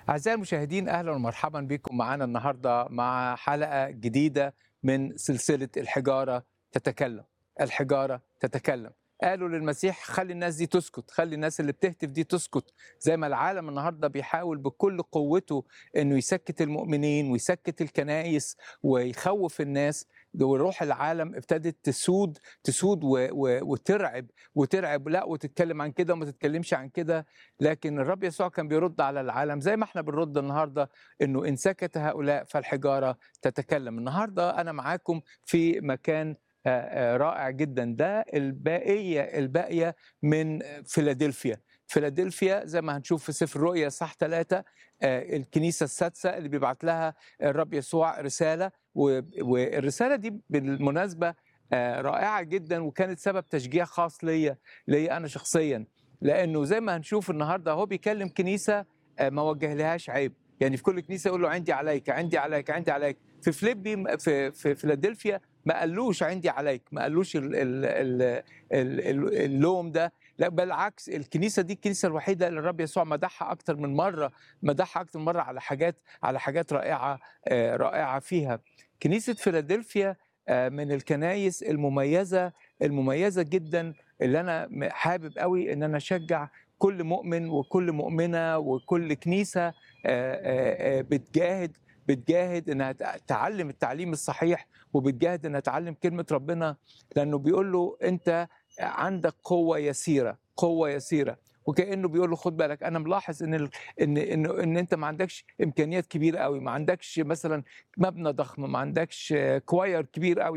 أعزائي المشاهدين أهلا ومرحبا بكم معنا النهاردة مع حلقة جديدة من سلسلة الحجارة تتكلم الحجارة تتكلم قالوا للمسيح خلي الناس دي تسكت خلي الناس اللي بتهتف دي تسكت زي ما العالم النهاردة بيحاول بكل قوته انه يسكت المؤمنين ويسكت الكنائس ويخوف الناس وروح العالم ابتدت تسود تسود و و وترعب وترعب لا وتتكلم عن كده وما تتكلمش عن كده لكن الرب يسوع كان بيرد على العالم زي ما احنا بنرد النهارده انه ان سكت هؤلاء فالحجاره تتكلم النهارده انا معاكم في مكان رائع جدا ده الباقيه الباقيه من فيلادلفيا فيلادلفيا زي ما هنشوف في سفر الرؤيا صح ثلاثة الكنيسة السادسة اللي بيبعت لها الرب يسوع رسالة والرسالة دي بالمناسبة رائعة جدا وكانت سبب تشجيع خاص ليا ليا أنا شخصيا لأنه زي ما هنشوف النهاردة هو بيكلم كنيسة ما وجه لهاش عيب يعني في كل كنيسة يقول له عندي عليك عندي عليك عندي عليك في فليبي في في فيلادلفيا ما قالوش عندي عليك ما قالوش ال ال ال ال اللوم ده لا بالعكس الكنيسه دي الكنيسه الوحيده اللي الرب يسوع مدحها اكتر من مره مدحها اكتر من مره على حاجات على حاجات رائعه رائعه فيها كنيسه فيلادلفيا من الكنايس المميزه المميزه جدا اللي انا حابب قوي ان انا اشجع كل مؤمن وكل مؤمنه وكل كنيسه بتجاهد بتجاهد انها تعلم التعليم الصحيح وبتجاهد انها تعلم كلمه ربنا لانه بيقول له انت عندك قوه يسيره قوه يسيره وكانه بيقول له خد بالك انا ملاحظ ان ال... ان ان ان انت ما عندكش امكانيات كبيره قوي ما عندكش مثلا مبنى ضخم ما عندكش كواير كبير قوي